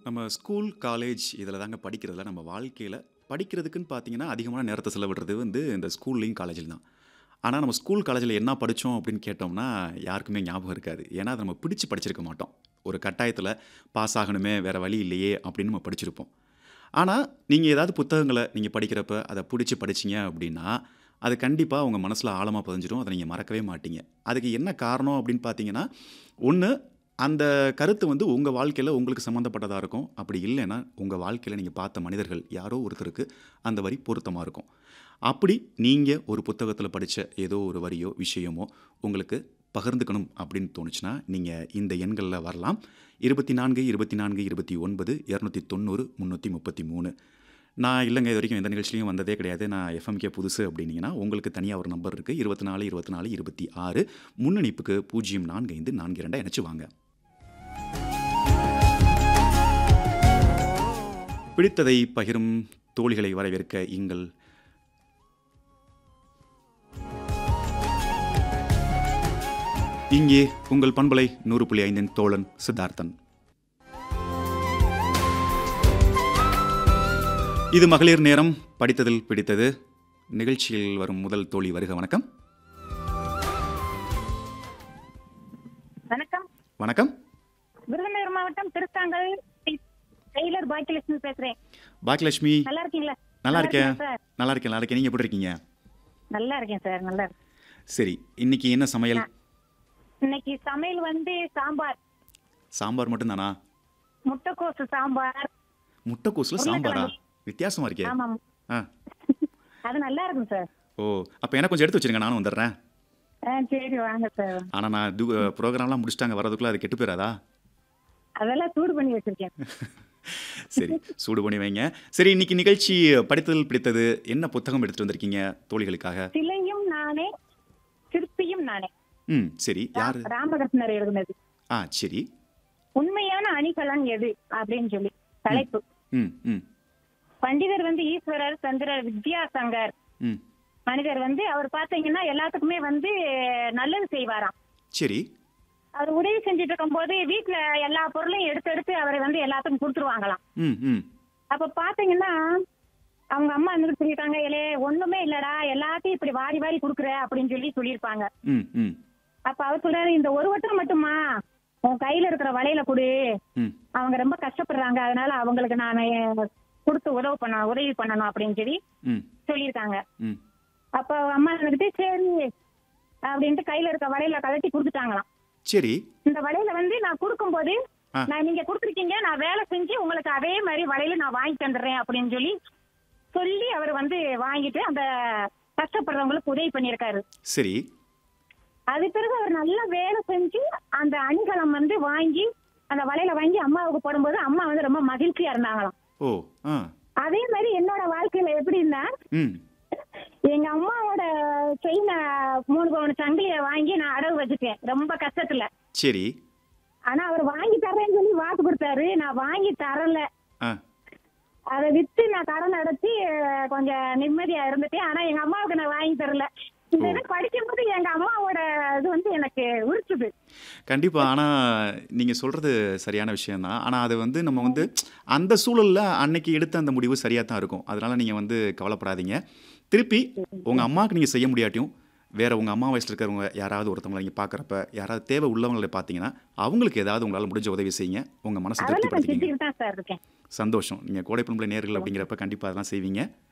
நம்ம school, college இதில தாங்க படிக்கிறதுல நம்ம வாழ்க்கையில படிக்கிறதுக்குன்னு பார்த்தீங்கன்னா, அதிகமான நேரத்த செலவிடுறது வந்து இந்த ஸ்கூல்லயும், காலேஜ்லயும் தான். ஆனா, நம்ம ஸ்கூல், காலேஜ்ல என்ன படிச்சோம் அப்படின்னு கேட்டோம்னா, யாருக்குமே ஞாபகம் இருக்காது. ஏன்னா, அத நம்ம பிடிச்சு படிச்சிருக்க மாட்டோம். ஒரு கட்டாயத்தில பாஸ் ஆகணுமே, வேற வழி இல்லையே அப்படின்னு நம்ம படிச்சிருப்போம். ஆனா, நீங்க ஏதாவது புத்தகங்கள நீங்க படிக்கிறப்ப, அத புடிச்சு படிச்சீங்க அப்படின்னா, அது கண்டிப்பா உங்க மனசுல ஆழமா பதிஞ்சிரும். அத நீங்க மறக்கவே மாட்டீங்க. அதுக்கு என்ன காரணம் அப்படின்னு பார்த்தீங்கன்னா, ஒண்ணு அந்த கருத்து வந்து உங்க வாழ்க்கையில உங்களுக்கு சம்மந்தப்பட்டதா இருக்கும். அப்படி இல்லைன்னா, உங்க வாழ்க்கையில நீங்க பார்த்த மனிதர்கள் யாரோ ஒருத்தருக்கு அந்த வரி பொருத்தமா இருக்கும். அப்படி நீங்க ஒரு புத்தகத்தில படிச்ச ஏதோ ஒரு வரியோ, விஷயமோ உங்களுக்கு பகிர்ந்துக்கணும் அப்படின்னு தோணுச்சுன்னா, நீங்க இந்த எண்கள்ல வரலாம். 24, 24, 29, 290, 333. நான் இல்லங்க இதுவரைக்கும் எந்த நிகழ்ச்சியிலயும் வந்ததே கிடையாது. நான் எஃப்எம்கே புதுசு அப்படின்னீங்கன்னா, உங்களுக்கு தனியா ஒரு நம்பர் இருக்கு. 24, 24, 26 முன்னணிப்புக்கு 045442 இணைச்சு வாங்க. பிடித்ததை பகிரும் தோழிகளை வரவேற்க எங்கள் இங்கே உங்கள் பண்பலை 100.5 இன் தோழன் சித்தார்த்தன். இது மகளிர் நேரம் படித்ததில் பிடித்தது. நிகழ்ச்சியில் வரும் முதல் தோழி வருக வணக்கம். வணக்கம் வணக்கம். விருதுநகர் மாவட்டம் திருத்தாங்கல் டெய்லர் பாக்கியலட்சுமி பேசுறேன் பாக்கியலட்சுமி நல்லா இருக்கீங்களா நல்லா இருக்கேன். சார் நல்லா இருக்கேன், நல்லா இருக்கேன். நீங்க எப்படி இருக்கீங்க? நல்லா இருக்கேன் சார் நல்லா இருக்கேன் சரி. இன்னைக்கு என்ன சமையல்? இன்னைக்கு சமையல் வந்து சாம்பார் சாம்பார் மட்டும் தானா? முட்டைக்கோசு சாம்பார் முட்டைக்கோசுல சாம்பாரா? வித்தியாசமா இருக்கே. ஆமாம் ஆ. அது நல்லா இருக்கும் சார் ஓ! அப்ப எனக்கு கொஞ்சம் எடுத்து வச்சிருங்க. நானும் வந்துடுறேன். ஆ, சரி வாங்க சார் ஆனா நான் து ப்ரோகிராம்லாம் முடிச்சுட்டாங்க வரதுக்குள்ள அது கெட்டு போயிராதா? அதெல்லாம் சூடு பண்ணி வச்சிருக்கேன் சரி. சூடு பண்ணி வைங்க. சரி இன்னைக்கு நிகழ்ச்சி படித்ததில் பிடித்தது என்ன புத்தகம் எடுத்துட்டு வந்திருக்கீங்க தோழிகளுக்காக? சிலையும் நானே சிற்பியும் நானே ம். சரி. யாரு? ராமகிருஷ்ணர் எழுதுனது ஆ சரி. உண்மையான அணிகலன் எது அப்படின்னு சொல்லி தலைப்பு ம். ம். பண்டிதர் வந்து ஈஸ்வரர் சந்திரர் வித்யாசங்கர் ம். மனிதர் வந்து அவர் பாத்தீங்கன்னா எல்லாத்துக்குமே வந்து நல்லது செய்வாராம் சரி. அவர் உதவி செஞ்சுட்டு இருக்கும்போது வீட்டுல எல்லா பொருளையும் எடுத்து எடுத்து அவரை வந்து எல்லாத்துக்கும் கொடுத்துருவாங்களாம் ம். ம். அப்ப பாத்தீங்கன்னா அவங்க அம்மா வந்து சொல்லிட்டாங்க இலே ஒண்ணுமே இல்லடா எல்லாத்தையும் இப்படி வாரி வாரி குடுக்குற அப்படின்னு சொல்லி சொல்லியிருப்பாங்க ம். ம். அப்ப அவர் சொல்றாரு இந்த ஒரு வட்டம் மட்டுமா உன் கையில இருக்கிற வலையில கொடு ம். அவங்க ரொம்ப கஷ்டப்படுறாங்க அதனால அவங்களுக்கு நான் கொடுத்து உதவி பண்ண உதவி பண்ணணும் அப்படின்னு சொல்லி ம். சொல்லியிருக்காங்க ம். அப்ப அவங்க அம்மா இருந்துட்டு சரி அப்படின்ட்டு கையில இருக்க வலையில கழட்டி கொடுத்துட்டாங்களாம் சரி. இந்த வலையில வந்து நான் கொடுக்கும்போது ஆ. நான் நீங்க கொடுத்துருக்கீங்க நான் வேலை செஞ்சு உங்களுக்கு அதே மாதிரி வலையில நான் வாங்கி தந்துடுறேன் அப்படின்னு சொல்லி சொல்லி அவர் வந்து வாங்கிட்டு அந்த கஷ்டப்படுறவங்களுக்கு உதவி பண்ணியிருக்காரு சரி. அது பிறகு அவர் நல்லா வேலை செஞ்சு அந்த அணிகலம் வந்து வாங்கி அந்த வலையில வாங்கி அம்மாவுக்கு போடும்போது அம்மா வந்து ரொம்ப மகிழ்ச்சியா இருந்தாங்களாம் ஓ! ஆ. அதே மாதிரி என்னோட வாழ்க்கையில எப்படின்னா ம். எங்க அம்மாவோட செயினை மூணு பவுன் சங்கிலிய வாங்கி நான் அடகு வச்சுட்டேன் ரொம்ப கஷ்டத்துல சரி. ஆனா அவர் வாங்கி தரேன்னு சொல்லி வாக்கு கொடுத்தாரு நான் வாங்கி தரல ஆ. அதை வித்து நான் கடன் அடைச்சி அஹ், கொஞ்சம் நிம்மதியா இருந்துட்டேன் ஆனா எங்க அம்மாவுக்கு நான் வாங்கி தரல இந்த இது படிக்கும்போது எங்க அம்மாவோட இது வந்து எனக்கு உரிச்சுது கண்டிப்பா. ஆனா நீங்க சொல்றது சரியான விஷயம் தான். ஆனா அது வந்து நம்ம வந்து அந்த சூழல்ல அன்னைக்கு எடுத்த அந்த முடிவு சரியா தான் இருக்கும். அதனால நீங்க வந்து கவலைப்படாதீங்க. திருப்பி உங்க அம்மாவுக்கு நீங்க செய்ய முடியாட்டியும், வேற உங்க அம்மா வயசுல இருக்கிறவங்க யாராவது ஒருத்தவங்கள நீங்க பார்க்குறப்ப, யாராவது தேவை உள்ளவங்கள பார்த்தீங்கன்னா, அவங்களுக்கு ஏதாவது உங்களால முடிஞ்ச உதவி செய்யுங்க. உங்க மனச அதெல்லாம் நான் திருப்திப்படுத்திக்கங்க. செஞ்சுக்கிட்டு தான் சார் இருக்கேன் சந்தோஷம். நீங்க கோடை பண்பலை நேயர்கள் அப்படிங்கிறப்ப கண்டிப்பா அதெல்லாம் செய்வீங்க.